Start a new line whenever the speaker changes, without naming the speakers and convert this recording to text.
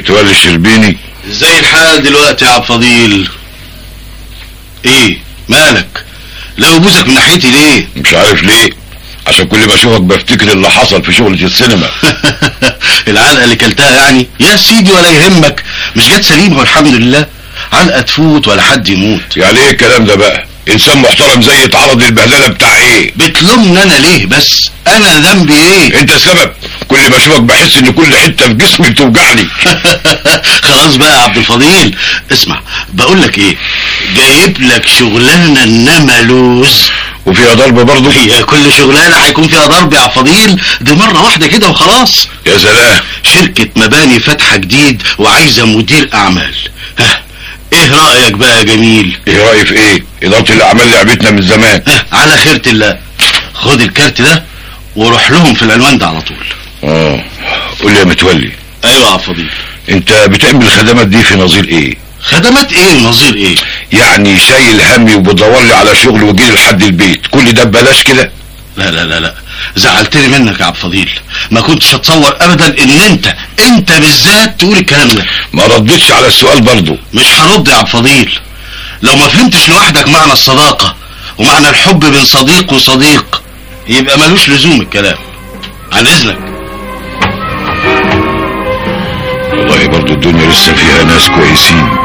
متولي الشربيني
ازاي الحال دلوقتي يا عبد الفضيل ايه مالك لو بوزك من ناحيتي ليه
مش عارف ليه عشان كل ما اشوفك بفتكر اللي حصل في شغلة السينما
العلقه اللي كلتها يعني يا سيدي ولا يهمك مش جت سليمه والحمد لله علقه تفوت ولا حد يموت
يعني ايه الكلام ده بقى انسان محترم زي اتعرض للبهدله بتاع ايه
بتلومني انا ليه بس انا ذنبي ايه
انت السبب كل ما اشوفك بحس ان كل حته في جسمي بتوجعني
خلاص بقى يا عبد الفضيل اسمع بقول لك ايه جايب لك شغلانه انما لوز
وفيها ضرب برضه
هي كل شغلانه هيكون فيها ضرب يا عبد الفضيل دي مره واحده كده وخلاص
يا سلام
شركه مباني فاتحه جديد وعايزه مدير اعمال ها ايه رايك بقى يا جميل
ايه رايي في ايه اداره الاعمال لعبتنا من زمان
ها على خيرة الله خد الكارت ده وروح لهم في العنوان ده على طول
اه قول لي يا متولي
ايوه يا عبد الفضيل
انت بتعمل الخدمات دي في نظير ايه
خدمات ايه نظير ايه
يعني شايل همي وبدور لي على شغل وجيلي لحد البيت كل ده ببلاش كده
لا لا لا لا زعلتني منك يا عبد الفضيل ما كنتش اتصور ابدا ان انت انت بالذات تقول الكلام ده
ما ردتش على السؤال برضه
مش هرد يا عبد الفضيل لو ما فهمتش لوحدك معنى الصداقة ومعنى الحب بين صديق وصديق يبقى ملوش لزوم الكلام عن اذنك
والله برضه الدنيا لسه فيها ناس كويسين